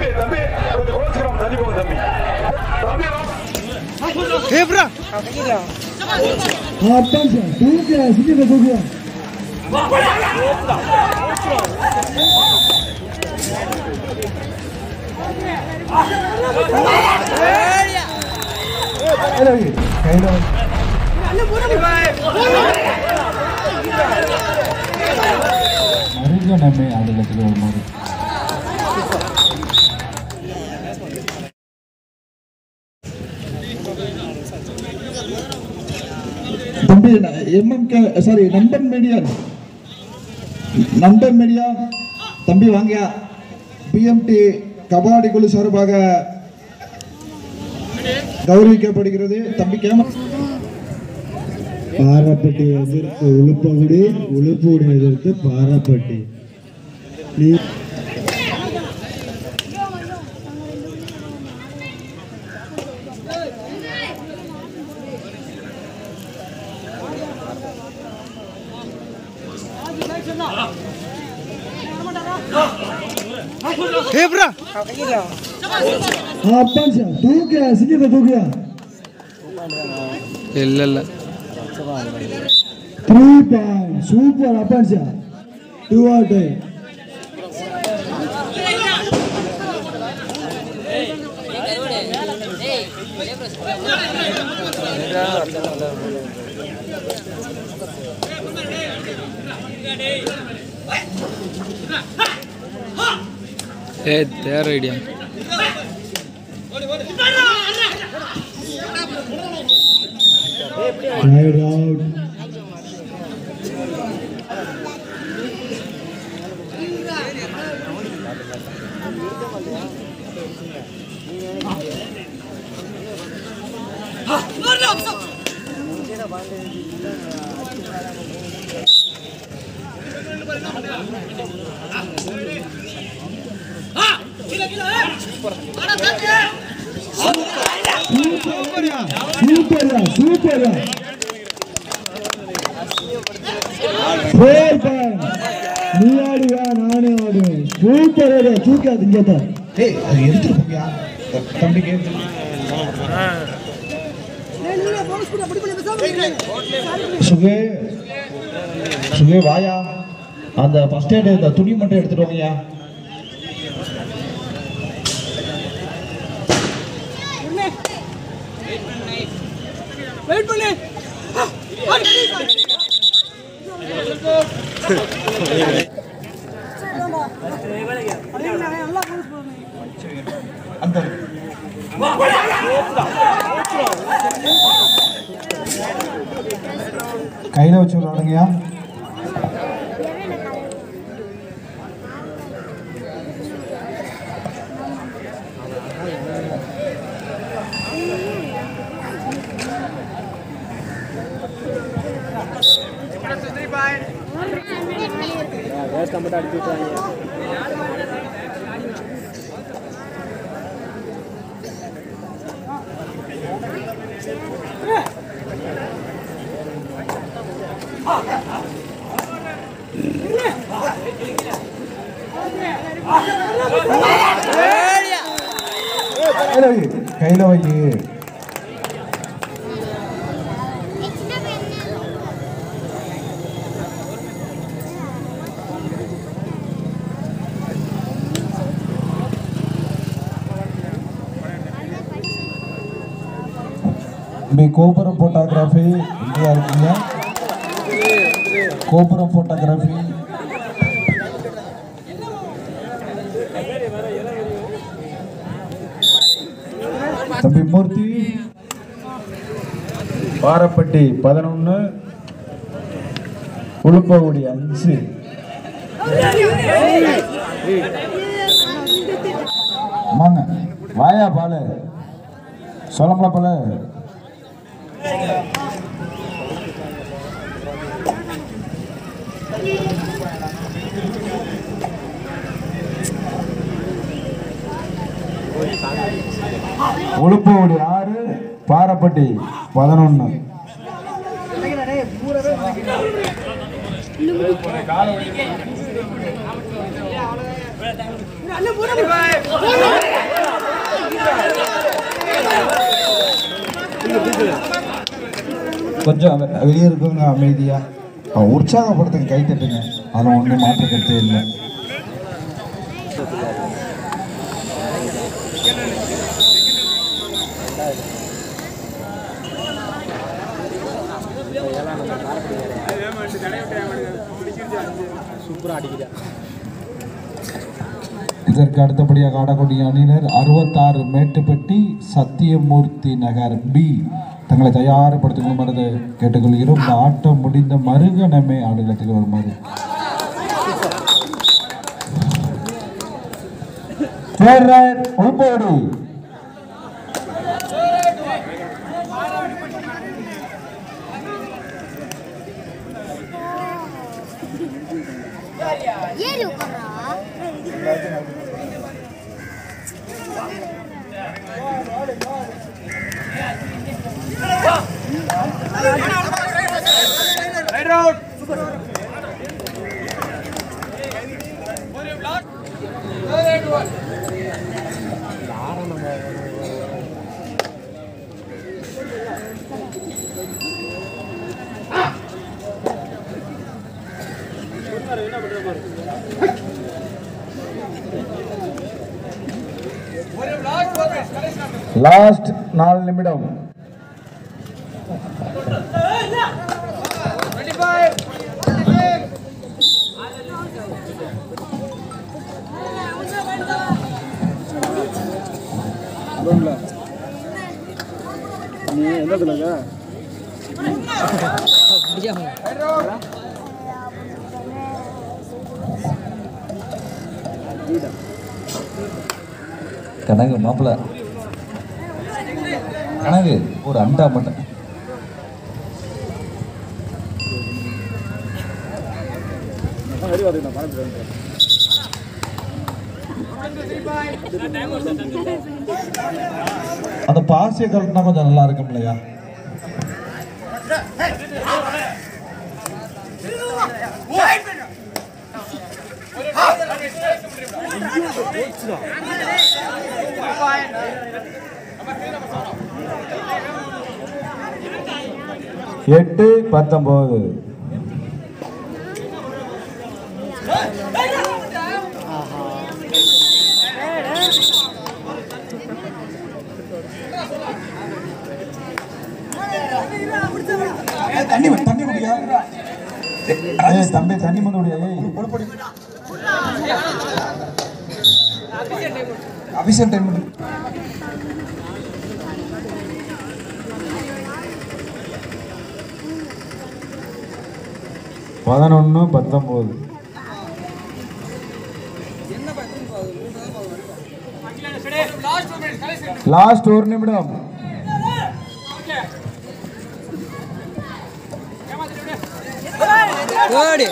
தம்பி தம்பி கொஞ்சம் கோச்சுக்கிறோம் தள்ளி போங்க தம்பி தம்பி வா. Attention, தூக்கியா சிக்கிட்ட தூக்கியா கையில மருங்க நம்ம ஆடலத்தில் ஒரு மாதிரி தம்பி எம்எம்கே சாரி நண்பன் மீடியா நண்பன் மீடியா தம்பி வாங்க பிஎம்டி கபாடி குழு சார்பாக கௌரவிக்கப்படுகிறது தம்பி கேம பாரப்பட்டி எதிர்த்து உளுப்பகுடி உளுப்பூடி எதிர்த்து பாரப்பட்டி நீ அப்பான்சா தூக்கியா சிக்கிட்ட தூக்கியா இல்ல இல்ல த்ரீ பாயிண்ட் சூப்பர் அப்பான்சா டூ ஆர் டை ஏ தேர் ஐடியா Tired out. சூப்பர்யா சூப்பர்யா சூப்பர்யா ஃபோர் பாயிண்ட் நீ ஆடுவா நானே ஆடுவேன் சூப்பர் தூக்காது இங்கே தான் ஏய் அது எடுத்துட்டு போங்கயா தம்பி கேட்டு சுகே சுகே வாயா அந்த ஃபர்ஸ்ட் எய்ட் இந்த துணி மட்டும் எடுத்துட்டு வாங்கயா வெயிட் பண்ணு நல்லா போலீஸ் போடுங்க அந்த கையில வச்சு விளாடுங்கயா கையில வை கையில வை మీ కోపురం ఫోటోగ్రఫీ ఇండియా இருக்குங்க கோபுரம் ஃபோட்டோகிராஃபி தம்பி மூர்த்தி பாரப்பட்டி பதினொன்று உளுப்பகுடி அஞ்சு வாங்க வாயா பாலு சொல்லப்பல பாலு உளுப்பகுடி ஆறு பாரப்பட்டி பதினொன்று கொஞ்சம் அம- வெளியே இருக்கவங்க அமைதியா அவன் உற்சாகப்படுத்துங்க கை தட்டுங்க அதில் ஒன்றும் மாற்ற கருத்தே இல்லை இதற்கு அடுத்தபடியாக ஆடக்கூடிய அணியினர் அறுபத்தாறு மேட்டுப்பட்டி சத்தியமூர்த்தி நகர் பி தங்களை தயார்படுத்திக் கொள்ளுமாறு கேட்டுக்கொள்கிறோம் இந்த ஆட்டம் முடிந்த மறுகணமே ஆடுகளத்தில் வருமாறு தேர்தல் உள்போடு ஏறி உட்கார்றா லாஸ்ட் நாலு நிமிடம் முடியாம கனகு மாப்பிள்ள கனகு ஒரு அண்டா மட்டும் அந்த பாசிய கலட்டினா கொஞ்சம் நல்லா இருக்கும் இல்லையா எட்டு பத்தொன்பது தண்ணி தண்ணி குடியா ஏய் தம்பி தண்ணி வந்து குடியா ஏய் அபிஷேக் டைம் பதினொன்று பத்தொம்போது லாஸ்ட் ஒரு நிமிடம் ஓடி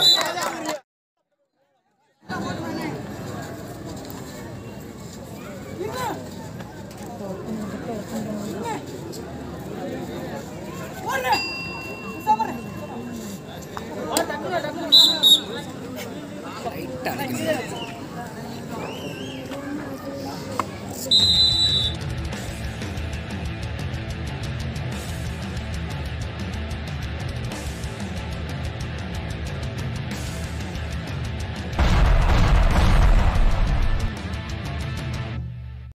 ரைட்டா அடிக்கணும்